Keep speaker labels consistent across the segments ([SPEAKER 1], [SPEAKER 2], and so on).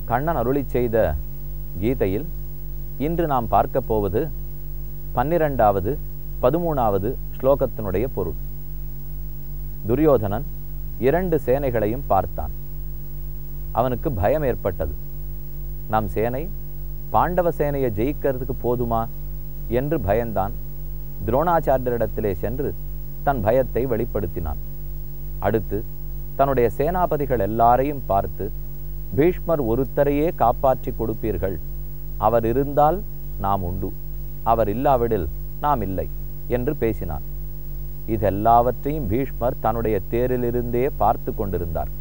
[SPEAKER 1] கண்ணன் அருளி செய்த கீதையில் இன்று நாம் பார்க்க போவது பன்னிரெண்டாவது பதிமூணாவது ஸ்லோகத்தினுடைய பொருள் துரியோதனன் இரண்டு சேனைகளையும் பார்த்தான் அவனுக்கு பயம் ஏற்பட்டது நம் சேனை பாண்டவ சேனையை ஜெயிக்கிறதுக்கு போதுமா என்று பயந்தான் துரோணாச்சாரியரிடத்திலே சென்று தன் பயத்தை வெளிப்படுத்தினான் அடுத்து தன்னுடைய சேனாபதிகள் எல்லாரையும் பார்த்து பீஷ்மர் ஒருத்தரையே காப்பாற்றி கொடுப்பீர்கள் அவர் இருந்தால் நாம் உண்டு அவர் இல்லாவிடில் நாம் இல்லை என்று பேசினான் இதெல்லாவற்றையும் பீஷ்மர் தன்னுடைய தேரிலிருந்தே பார்த்து கொண்டிருந்தார்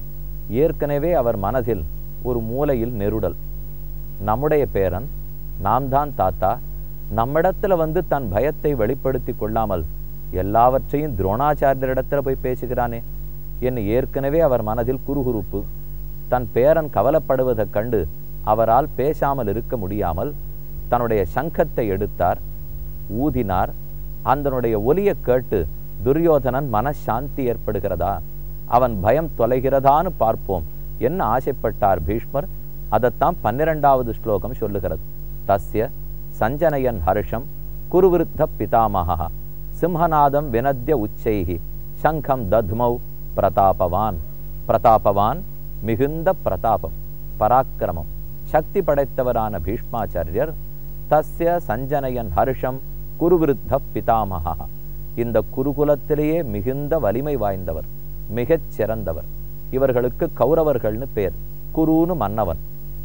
[SPEAKER 1] ஏற்கனவே அவர் மனதில் ஒரு மூலையில் நெருடல் நம்முடைய பேரன் நாம் தான் தாத்தா நம்மிடத்துல வந்து தன் பயத்தை வெளிப்படுத்தி கொள்ளாமல் எல்லாவற்றையும் துரோணாச்சாரியரிடத்துல போய் பேசுகிறானே என்று ஏற்கனவே அவர் மனதில் குறுகுறுப்பு தன் பேரன் கவலைப்படுவதைக் கண்டு அவரால் பேசாமல் இருக்க முடியாமல் தன்னுடைய சங்கத்தை எடுத்தார் ஊதினார் அதனுடைய ஒலியை கேட்டு துரியோதனன் மனசாந்தி ஏற்படுகிறதா அவன் பயம் தொலைகிறதான்னு பார்ப்போம் என்ன ஆசைப்பட்டார் பீஷ்மர் அதைத்தான் பன்னிரெண்டாவது ஸ்லோகம் சொல்லுகிறது தஸ்ய சஞ்சனயன் ஹர்ஷம் குருவிருத்த பிதாமகா சிம்ஹநாதம் வினத்ய உச்சைகி சங்கம் தத்மௌ பிரதாபவான் பிரதாபவான் மிகுந்த பிரதாபம் பராக்கிரமம் சக்தி படைத்தவரான பீஷ்மாச்சாரியர் தஸ்ய சஞ்சனயன் ஹர்ஷம் குருவிருத்த பிதாமகா இந்த குருகுலத்திலேயே மிகுந்த வலிமை வாய்ந்தவர் மிகச் சிறந்தவர் இவர்களுக்கு கௌரவர்கள்னு பேர் குருன்னு மன்னவன்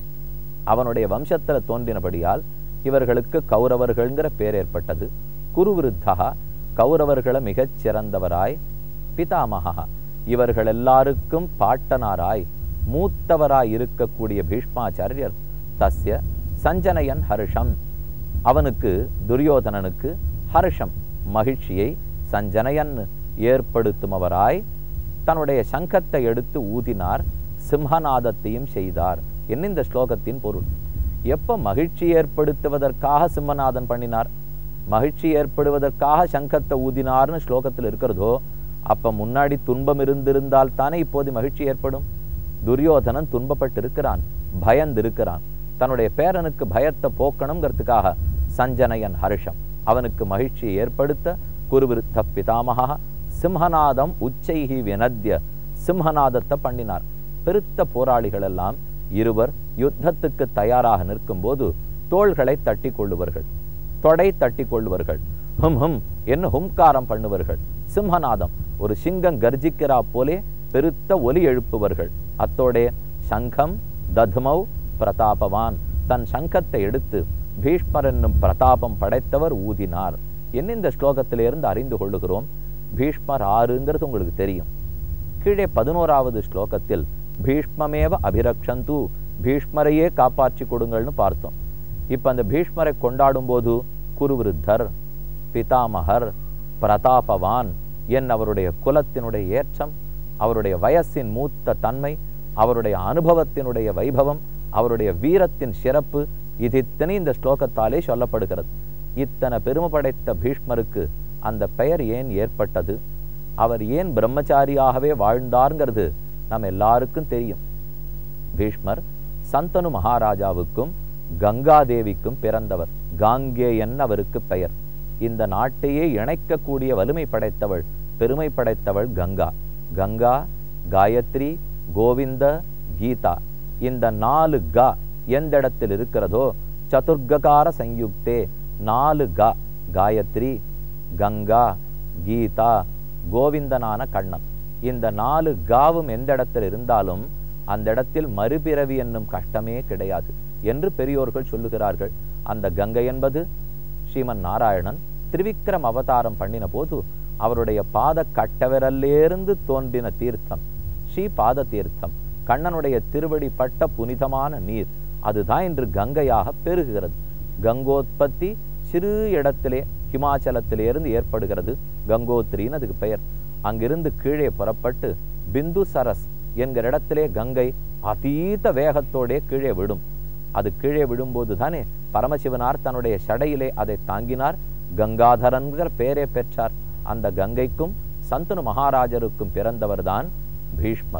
[SPEAKER 1] அவனுடைய வம்சத்தில் தோன்றினபடியால் இவர்களுக்கு கௌரவர்கள்ங்கிற பேர் ஏற்பட்டது குருவிருத்தா கௌரவர்களை மிகச் சிறந்தவராய் பிதாமகா இவர்கள் எல்லாருக்கும் பாட்டனாராய் மூத்தவராய் இருக்கக்கூடிய பீஷ்மாச்சாரியர் தஸ்ய சஞ்சனயன் ஹர்ஷம் அவனுக்கு துரியோதனனுக்கு ஹர்ஷம் மகிழ்ச்சியை சஞ்சனயன் ஏற்படுத்துமவராய் தன்னுடைய சங்கத்தை எடுத்து ஊதினார் சிம்ஹநாதத்தையும் செய்தார் என்ன இந்த ஸ்லோகத்தின் பொருள் எப்ப மகிழ்ச்சி ஏற்படுத்துவதற்காக சிம்மநாதன் பண்ணினார் மகிழ்ச்சி ஏற்படுவதற்காக சங்கத்தை ஊதினார்னு ஸ்லோகத்தில் இருக்கிறதோ அப்ப முன்னாடி துன்பம் இருந்திருந்தால் தானே இப்போது மகிழ்ச்சி ஏற்படும் துரியோதனன் துன்பப்பட்டிருக்கிறான் பயந்திருக்கிறான் தன்னுடைய பேரனுக்கு பயத்தை போக்கணுங்கிறதுக்காக சஞ்சனயன் ஹர்ஷம் அவனுக்கு மகிழ்ச்சியை ஏற்படுத்த குருவிருத்த பிதாமகா சிம்ஹநாதம் உச்சைகி வினத்ய சிம்ஹநாதத்தை பண்ணினார் பெருத்த போராளிகள் எல்லாம் இருவர் யுத்தத்துக்கு தயாராக நிற்கும் போது தோள்களை தட்டி கொள்ளுவர்கள் தொடை தட்டி கொள்ளுவர்கள் ஹும் ஹும் என்ன ஹும்காரம் பண்ணுவர்கள் சிம்ஹநாதம் ஒரு சிங்கம் கர்ஜிக்கிறா போலே பெருத்த ஒலி எழுப்புவர்கள் அத்தோடே சங்கம் தத்மௌ பிரதாபவான் தன் சங்கத்தை எடுத்து பீஷ்மர் என்னும் பிரதாபம் படைத்தவர் ஊதினார் என்ன இந்த ஸ்லோகத்திலிருந்து அறிந்து கொள்ளுகிறோம் பீஷ்மர் ஆறுங்கிறது உங்களுக்கு தெரியும் கீழே பதினோராவது ஸ்லோகத்தில் பீஷ்மமேவ அபிரக்ஷந்து பீஷ்மரையே காப்பாற்றி கொடுங்கள்னு பார்த்தோம் இப்ப அந்த பீஷ்மரை கொண்டாடும் போது குருவிருத்தர் பிதாமகர் பிரதாபவான் என் அவருடைய குலத்தினுடைய ஏற்றம் அவருடைய வயசின் மூத்த தன்மை அவருடைய அனுபவத்தினுடைய வைபவம் அவருடைய வீரத்தின் சிறப்பு இது இத்தனை இந்த ஸ்லோகத்தாலே சொல்லப்படுகிறது இத்தனை பெருமை படைத்த பீஷ்மருக்கு அந்த பெயர் ஏன் ஏற்பட்டது அவர் ஏன் பிரம்மச்சாரியாகவே வாழ்ந்தார்ங்கிறது நம்ம எல்லாருக்கும் தெரியும் பீஷ்மர் சந்தனு மகாராஜாவுக்கும் கங்காதேவிக்கும் பிறந்தவர் காங்கேயன் அவருக்கு பெயர் இந்த நாட்டையே இணைக்கக்கூடிய வலிமை படைத்தவள் பெருமை படைத்தவள் கங்கா கங்கா காயத்ரி கோவிந்த கீதா இந்த நாலு க எந்த இடத்தில் இருக்கிறதோ சதுர்ககார சயுக்தே நாலு க காயத்ரி கங்கா கீதா கோவிந்தனான கண்ணன் இந்த நாலு காவும் எந்த இடத்தில் இருந்தாலும் அந்த இடத்தில் மறுபிறவி என்னும் கஷ்டமே கிடையாது என்று பெரியோர்கள் சொல்லுகிறார்கள் அந்த கங்கை என்பது ஸ்ரீமன் நாராயணன் திரிவிக்ரம் அவதாரம் பண்ணின போது அவருடைய பாத கட்டவிரல்லேருந்து தோன்றின தீர்த்தம் ஸ்ரீ பாத தீர்த்தம் கண்ணனுடைய திருவடி பட்ட புனிதமான நீர் அதுதான் இன்று கங்கையாக பெருகுகிறது கங்கோத்பத்தி சிறு இடத்திலே ஹிமாச்சலத்திலிருந்து ஏற்படுகிறது கங்கோத்ரின்னு அதுக்கு பெயர் அங்கிருந்து கீழே புறப்பட்டு பிந்து சரஸ் என்கிற இடத்திலே கங்கை அதீத வேகத்தோடே கீழே விடும் அது கீழே விடும்போது தானே பரமசிவனார் தன்னுடைய சடையிலே அதை தாங்கினார் கங்காதரன்கிற பெயரே பெற்றார் அந்த கங்கைக்கும் சந்தனு மகாராஜருக்கும் பிறந்தவர்தான் பீஷ்மர்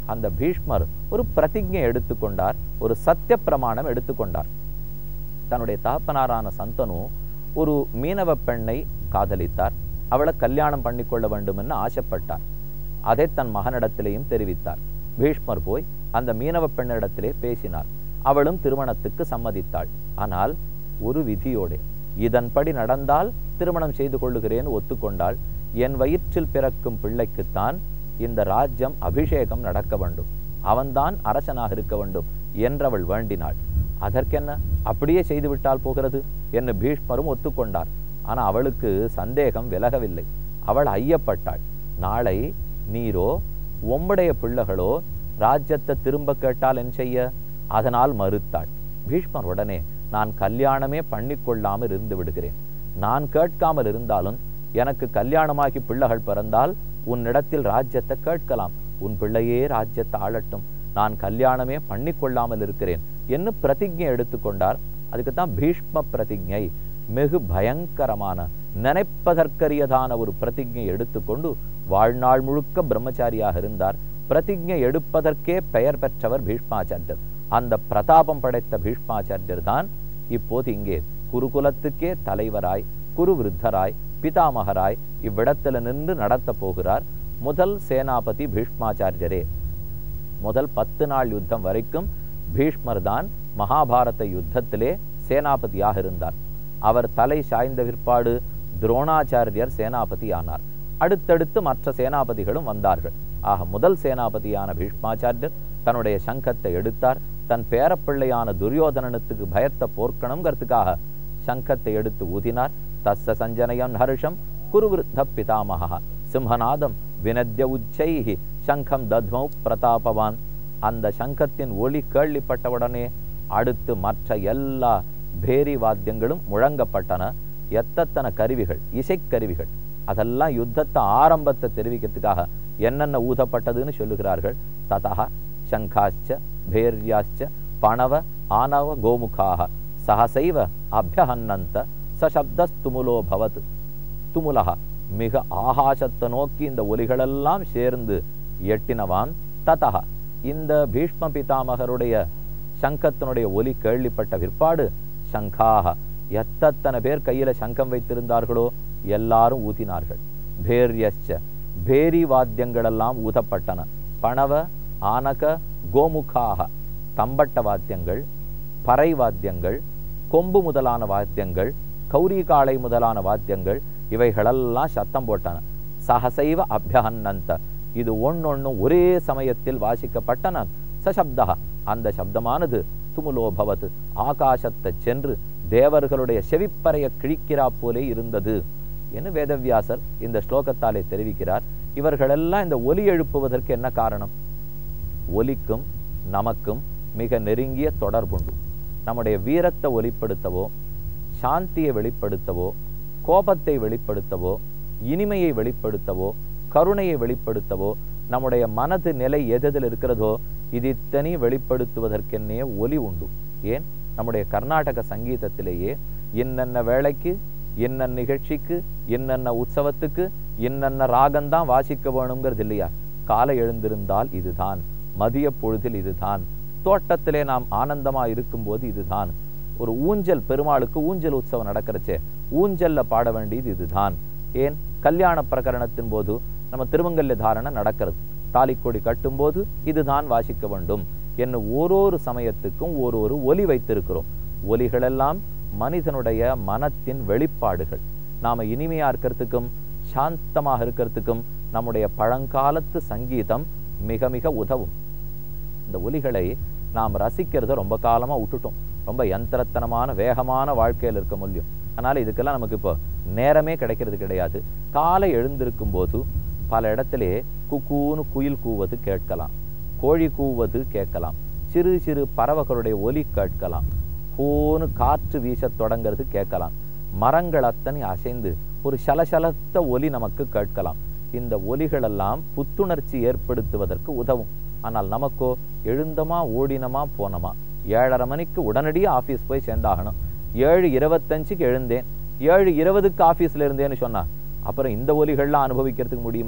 [SPEAKER 1] அந்த பீஷ்மர் ஒரு பிரதிஜை எடுத்துக்கொண்டார் ஒரு சத்திய பிரமாணம் எடுத்துக்கொண்டார் தன்னுடைய தகப்பனாரான சந்தனு ஒரு மீனவ பெண்ணை காதலித்தார் அவளை கல்யாணம் பண்ணிக்கொள்ள வேண்டும் என்று ஆசைப்பட்டார் அதை தன் மகனிடத்திலேயும் தெரிவித்தார் பீஷ்மர் போய் அந்த மீனவ பெண்ணிடத்திலே பேசினார் அவளும் திருமணத்துக்கு சம்மதித்தாள் ஆனால் ஒரு விதியோடு இதன்படி நடந்தால் திருமணம் செய்து கொள்ளுகிறேன் ஒத்துக்கொண்டாள் என் வயிற்றில் பிறக்கும் பிள்ளைக்குத்தான் இந்த ராஜ்யம் அபிஷேகம் நடக்க வேண்டும் அவன்தான் அரசனாக இருக்க வேண்டும் என்றவள் வேண்டினாள் அதற்கென்ன அப்படியே செய்துவிட்டால் போகிறது என்று பீஷ்மரும் ஒத்துக்கொண்டார் ஆனா அவளுக்கு சந்தேகம் விலகவில்லை அவள் ஐயப்பட்டாள் நாளை நீரோ உம்முடைய பிள்ளைகளோ ராஜ்யத்தை திரும்ப கேட்டால் என் செய்ய அதனால் மறுத்தாள் பீஷ்மர் உடனே நான் கல்யாணமே பண்ணிக்கொள்ளாமல் இருந்து விடுகிறேன் நான் கேட்காமல் இருந்தாலும் எனக்கு கல்யாணமாகி பிள்ளைகள் பிறந்தால் உன்னிடத்தில் ராஜ்யத்தை கேட்கலாம் உன் பிள்ளையே ராஜ்யத்தை ஆளட்டும் நான் கல்யாணமே பண்ணிக்கொள்ளாமல் இருக்கிறேன் என்று பிரதிஜை எடுத்துக்கொண்டார் அதுக்கு தான் பீஷ்ம பிரதிஜை மிகு பயங்கரமான நினைப்பதற்கரியதான ஒரு பிரதிஜை எடுத்துக்கொண்டு வாழ்நாள் முழுக்க பிரம்மச்சாரியாக இருந்தார் பிரதிஜை எடுப்பதற்கே பெயர் பெற்றவர் பீஷ்மாச்சாரியர் அந்த பிரதாபம் படைத்த பீஷ்மாச்சாரியர் தான் இப்போது இங்கே குருகுலத்துக்கே தலைவராய் குரு விருத்தராய் பிதாமகராய் இவ்விடத்துல நின்று நடத்த போகிறார் முதல் சேனாபதி பீஷ்மாச்சாரியரே முதல் பத்து நாள் யுத்தம் வரைக்கும் பீஷ்மர் தான் மகாபாரத யுத்தத்திலே சேனாபதியாக இருந்தார் அவர் தலை சாய்ந்த பிற்பாடு துரோணாச்சாரியர் சேனாபதி ஆனார் அடுத்தடுத்து மற்ற சேனாபதிகளும் வந்தார்கள் ஆக முதல் சேனாபதியான பீஷ்மாச்சாரியர் தன்னுடைய சங்கத்தை எடுத்தார் தன் பேரப்பிள்ளையான துரியோதனனுக்கு பயத்தை போர்க்கணுங்கிறதுக்காக சங்கத்தை எடுத்து ஊதினார் தஸ்ஸ சஞ்சனயம் ஹர்ஷம் குருவிருத்த பிதாமகா சிம்ஹநாதம் வினத்ய உச்சைஹி சங்கம் தத்மௌ பிரதாபவான் அந்த சங்கத்தின் ஒளி கேள்விப்பட்டவுடனே அடுத்து மற்ற எல்லா பேரி வாத்தியங்களும் முழங்கப்பட்டன எத்தத்தன கருவிகள் இசைக்கருவிகள் அதெல்லாம் யுத்தத்தை ஆரம்பத்தை தெரிவிக்கிறதுக்காக என்னென்ன ஊதப்பட்டதுன்னு சொல்லுகிறார்கள் ததா சங்காச்ச பேர்யாச்ச பணவ ஆனவ கோமுகாக சகசைவ அபியஹன்னந்த சசப்தஸ்துமுலோ பவத் துமுலகா மிக ஆகாசத்தை நோக்கி இந்த ஒலிகளெல்லாம் சேர்ந்து எட்டினவான் ததா இந்த பீஷ்ம பிதாமகருடைய சங்கத்தினுடைய ஒலி கேள்விப்பட்ட பிற்பாடு சங்காக எத்தனை பேர் கையில சங்கம் வைத்திருந்தார்களோ எல்லாரும் ஊதினார்கள் பேரியச்ச பேரி வாத்தியங்களெல்லாம் ஊதப்பட்டன பணவ ஆனக கோமுகாக தம்பட்ட வாத்தியங்கள் பறை வாத்தியங்கள் கொம்பு முதலான வாத்தியங்கள் கௌரிகாலை முதலான வாத்தியங்கள் இவைகளெல்லாம் சத்தம் போட்டன சகசைவ அபியஹன்னந்த இது ஒன்னொன்னும் ஒரே சமயத்தில் வாசிக்கப்பட்டன சசப்தா அந்த சப்தமானது துமுலோ பவத் ஆகாசத்தை சென்று தேவர்களுடைய செவிப்பறைய கிழிக்கிறா போலே இருந்தது என்று வேதவியாசர் இந்த ஸ்லோகத்தாலே தெரிவிக்கிறார் இவர்களெல்லாம் இந்த ஒலி எழுப்புவதற்கு என்ன காரணம் ஒலிக்கும் நமக்கும் மிக நெருங்கிய தொடர்புண்டு நம்முடைய வீரத்தை ஒலிப்படுத்தவோ சாந்தியை வெளிப்படுத்தவோ கோபத்தை வெளிப்படுத்தவோ இனிமையை வெளிப்படுத்தவோ கருணையை வெளிப்படுத்தவோ நம்முடைய மனது நிலை எதில் இருக்கிறதோ இது இத்தனை வெளிப்படுத்துவதற்கென்னே ஒலி உண்டு ஏன் நம்முடைய கர்நாடக சங்கீதத்திலேயே இன்னென்ன வேலைக்கு இன்னென்ன நிகழ்ச்சிக்கு இன்னென்ன உற்சவத்துக்கு இன்னென்ன ராகம்தான் வாசிக்க வேணுங்கிறது இல்லையா காலை எழுந்திருந்தால் இதுதான் மதிய பொழுதில் இதுதான் தோட்டத்திலே நாம் ஆனந்தமா இருக்கும்போது இதுதான் ஒரு ஊஞ்சல் பெருமாளுக்கு ஊஞ்சல் உற்சவம் நடக்கிறச்சே ஊஞ்சல்ல பாட வேண்டியது இதுதான் ஏன் கல்யாண பிரகரணத்தின் போது நம்ம திருமங்கல்ய தாரணை நடக்கிறது தாலிக்கொடி கட்டும்போது இதுதான் வாசிக்க வேண்டும் என்ன ஓரொரு சமயத்துக்கும் ஒரு ஒரு ஒலி வைத்திருக்கிறோம் ஒலிகளெல்லாம் மனிதனுடைய மனத்தின் வெளிப்பாடுகள் நாம இனிமையா இருக்கிறதுக்கும் சாந்தமாக இருக்கிறதுக்கும் நம்முடைய பழங்காலத்து சங்கீதம் மிக மிக உதவும் இந்த ஒலிகளை நாம் ரசிக்கிறத ரொம்ப காலமா விட்டுட்டோம் ரொம்ப யந்திரத்தனமான வேகமான வாழ்க்கையில் இருக்க முடியும் அதனால இதுக்கெல்லாம் நமக்கு இப்போ நேரமே கிடைக்கிறது கிடையாது காலை எழுந்திருக்கும் போது பல இடத்திலே குக்கூன்னு குயில் கூவது கேட்கலாம் கோழி கூவது கேட்கலாம் சிறு சிறு பறவைகளுடைய ஒலி கேட்கலாம் ஹோன்னு காற்று வீசத் தொடங்கிறது கேட்கலாம் மரங்கள் அத்தனை அசைந்து ஒரு சலசலத்த ஒலி நமக்கு கேட்கலாம் இந்த ஒலிகளெல்லாம் புத்துணர்ச்சி ஏற்படுத்துவதற்கு உதவும் ஆனால் நமக்கோ எழுந்தமா ஓடினமா போனோமா ஏழரை மணிக்கு உடனடியாக ஆஃபீஸ் போய் சேர்ந்தாகணும் ஏழு இருபத்தஞ்சுக்கு எழுந்தேன் ஏழு இருபதுக்கு ஆஃபீஸில் இருந்தேன்னு சொன்னா அப்புறம் இந்த ஒலிகள்லாம் அனுபவிக்கிறதுக்கு முடியுமா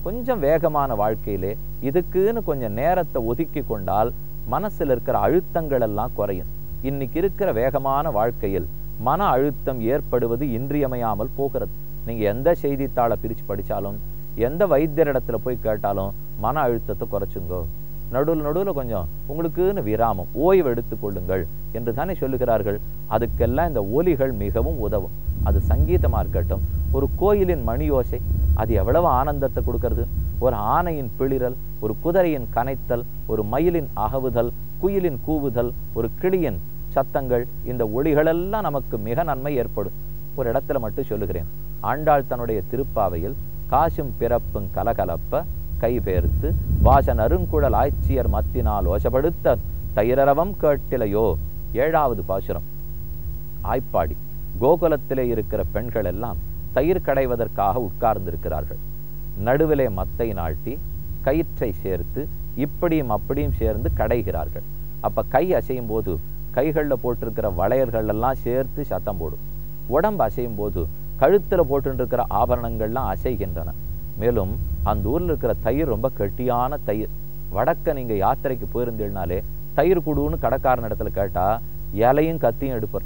[SPEAKER 1] கொஞ்சம் வேகமான வாழ்க்கையிலே இதுக்குன்னு கொஞ்சம் நேரத்தை ஒதுக்கி கொண்டால் மனசுல இருக்கிற அழுத்தங்கள் எல்லாம் குறையும் இன்னைக்கு இருக்கிற வேகமான வாழ்க்கையில் மன அழுத்தம் ஏற்படுவது இன்றியமையாமல் போகிறது நீங்க எந்த செய்தித்தாளை பிரிச்சு படிச்சாலும் எந்த வைத்தியரிடத்துல போய் கேட்டாலும் மன அழுத்தத்தை குறைச்சுங்கோ நடுவில் நடுவில் கொஞ்சம் உங்களுக்குன்னு விராமம் ஓய்வு எடுத்துக் கொள்ளுங்கள் என்று தானே சொல்லுகிறார்கள் அதுக்கெல்லாம் இந்த ஒலிகள் மிகவும் உதவும் அது சங்கீதமா இருக்கட்டும் ஒரு கோயிலின் மணி ஓசை அது எவ்வளவு ஆனந்தத்தை கொடுக்கறது ஒரு ஆணையின் பிளிரல் ஒரு குதிரையின் கனைத்தல் ஒரு மயிலின் அகவுதல் குயிலின் கூவுதல் ஒரு கிளியின் சத்தங்கள் இந்த ஒளிகளெல்லாம் நமக்கு மிக நன்மை ஏற்படும் ஒரு இடத்துல மட்டும் சொல்லுகிறேன் ஆண்டாள் தன்னுடைய திருப்பாவையில் காசும் பிறப்பும் கலகலப்ப கைபேர்த்து வாசன் அருங்குழல் ஆய்ச்சியர் மத்தினால் ஓசப்படுத்த தைரரவம் கேட்டிலையோ ஏழாவது பாசுரம் ஆய்ப்பாடி கோகுலத்திலே இருக்கிற பெண்கள் எல்லாம் தயிர் கடைவதற்காக உட்கார்ந்திருக்கிறார்கள் நடுவிலே மத்தை நாட்டி கயிற்றை சேர்த்து இப்படியும் அப்படியும் சேர்ந்து கடைகிறார்கள் அப்ப கை அசையும் போது கைகளில் போட்டிருக்கிற வளையல்கள் எல்லாம் சேர்த்து சத்தம் போடும் உடம்பு அசையும் போது கழுத்துல போட்டுருக்கிற ஆபரணங்கள்லாம் அசைகின்றன மேலும் அந்த ஊர்ல இருக்கிற தயிர் ரொம்ப கெட்டியான தயிர் வடக்க நீங்க யாத்திரைக்கு போயிருந்தீங்கனாலே தயிர் குடுன்னு கடைக்காரன் இடத்துல கேட்டா இலையும் கத்தியும் எடுப்பார்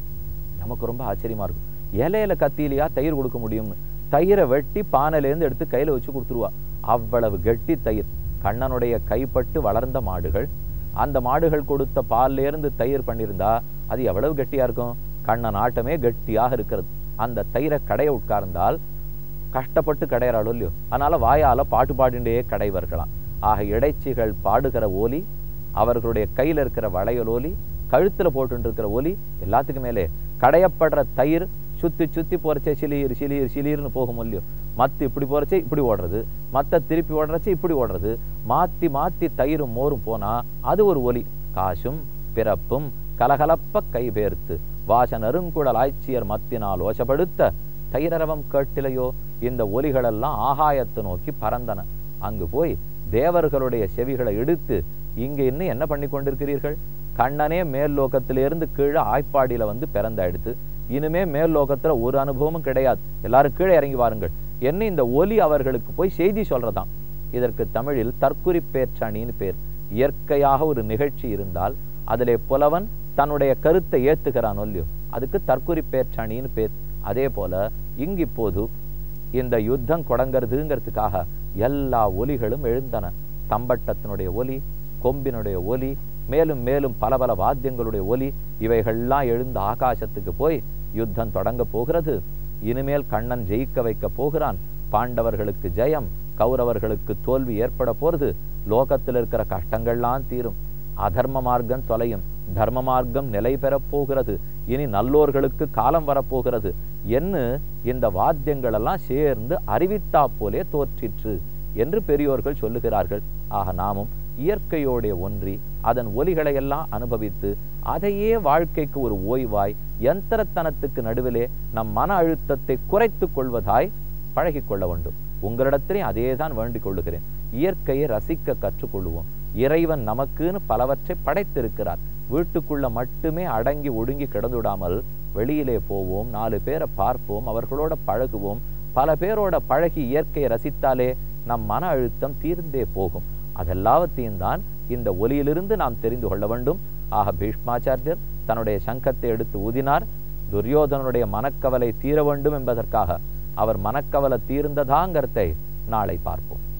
[SPEAKER 1] நமக்கு ரொம்ப ஆச்சரியமா இருக்கும் இலையில கத்தியிலையா தயிர் கொடுக்க முடியும்னு தயிரை வெட்டி பானையிலேருந்து எடுத்து கையில வச்சு கொடுத்துருவா அவ்வளவு கெட்டி தயிர் கண்ணனுடைய கைப்பட்டு வளர்ந்த மாடுகள் அந்த மாடுகள் கொடுத்த பால்ல இருந்து தயிர் பண்ணியிருந்தா அது எவ்வளவு கெட்டியா இருக்கும் கண்ணன் ஆட்டமே கெட்டியாக இருக்கிறது அந்த தயிரை கடைய உட்கார்ந்தால் கஷ்டப்பட்டு கடையிறாளோ இல்லையோ அதனால வாயால பாட்டு பாடிண்டே கடைவர்களாம் ஆக இடைச்சிகள் பாடுகிற ஓலி அவர்களுடைய கையில இருக்கிற வளையல் ஓலி கழுத்துல போட்டு இருக்கிற ஒலி எல்லாத்துக்கும் மேலே கடையப்படுற தயிர் சுத்தி சுத்தி போறச்சே சிலிர் சிலிர் சிலிர்னு போகும் இல்லையோ மத்து இப்படி போறச்சே இப்படி ஓடுறது மத்த திருப்பி ஓடுறச்சே இப்படி ஓடுறது மாத்தி மாத்தி தயிரும் மோரும் போனா அது ஒரு ஒலி காசும் பிறப்பும் கலகலப்ப கைபேர்த்து வாசன் அருங்குழல் ஆய்ச்சியர் மத்தினால் ஓசப்படுத்த தைரரவம் கேட்டிலையோ இந்த ஒலிகளெல்லாம் ஆகாயத்தை நோக்கி பறந்தன அங்கு போய் தேவர்களுடைய செவிகளை எடுத்து இங்க இன்னும் என்ன பண்ணி கொண்டிருக்கிறீர்கள் கண்ணனே மேல் லோகத்திலிருந்து கீழே ஆய்ப்பாடியில வந்து பிறந்தாயிடுத்து இனிமே மேல் லோகத்துல ஒரு அனுபவமும் கிடையாது எல்லாரும் கீழே இறங்கி வாருங்கள் என்ன இந்த ஒலி அவர்களுக்கு போய் செய்தி சொல்றதாம் இதற்கு தமிழில் தற்குறி பேற்றணின்னு பேர் இயற்கையாக ஒரு நிகழ்ச்சி இருந்தால் அதிலே புலவன் தன்னுடைய கருத்தை ஏத்துகிறான் ஒல்லியோ அதுக்கு தற்குறி பேற்றணின்னு பேர் அதே போல இங்கு இப்போது இந்த யுத்தம் தொடங்கிறதுங்கிறதுக்காக எல்லா ஒலிகளும் எழுந்தன தம்பட்டத்தினுடைய ஒலி கொம்பினுடைய ஒலி மேலும் மேலும் பல பல வாத்தியங்களுடைய ஒலி இவைகள்லாம் எழுந்து ஆகாசத்துக்கு போய் யுத்தம் தொடங்க போகிறது இனிமேல் கண்ணன் ஜெயிக்க வைக்க போகிறான் பாண்டவர்களுக்கு ஜெயம் கௌரவர்களுக்கு தோல்வி ஏற்பட போறது லோகத்தில் இருக்கிற கஷ்டங்கள்லாம் தீரும் அதர்ம மார்க்கம் தொலையும் தர்ம மார்க்கம் நிலை பெறப் போகிறது இனி நல்லோர்களுக்கு காலம் வரப்போகிறது என்று இந்த வாத்தியங்கள் எல்லாம் சேர்ந்து அறிவித்தா போலே தோற்றிற்று என்று பெரியோர்கள் சொல்லுகிறார்கள் ஆக நாமும் இயற்கையோடைய ஒன்றி அதன் ஒலிகளை எல்லாம் அனுபவித்து அதையே வாழ்க்கைக்கு ஒரு ஓய்வாய் யந்திரத்தனத்துக்கு நடுவிலே நம் மன அழுத்தத்தை குறைத்து கொள்வதாய் பழகிக் கொள்ள வேண்டும் உங்களிடத்திலே அதே தான் வேண்டிக் கொள்ளுகிறேன் இயற்கையை ரசிக்க கற்றுக்கொள்வோம் இறைவன் நமக்குன்னு பலவற்றை படைத்திருக்கிறார் வீட்டுக்குள்ள மட்டுமே அடங்கி ஒடுங்கி கிடந்துடாமல் வெளியிலே போவோம் நாலு பேரை பார்ப்போம் அவர்களோட பழகுவோம் பல பேரோட பழகி இயற்கையை ரசித்தாலே நம் மன அழுத்தம் தீர்ந்தே போகும் அதெல்லாவற்றையும் தான் இந்த ஒலியிலிருந்து நாம் தெரிந்து கொள்ள வேண்டும் ஆக பீஷ்மாச்சாரியர் தன்னுடைய சங்கத்தை எடுத்து ஊதினார் துரியோதனனுடைய மனக்கவலை தீர வேண்டும் என்பதற்காக அவர் மனக்கவலை தீர்ந்ததாங்கிறதை நாளை பார்ப்போம்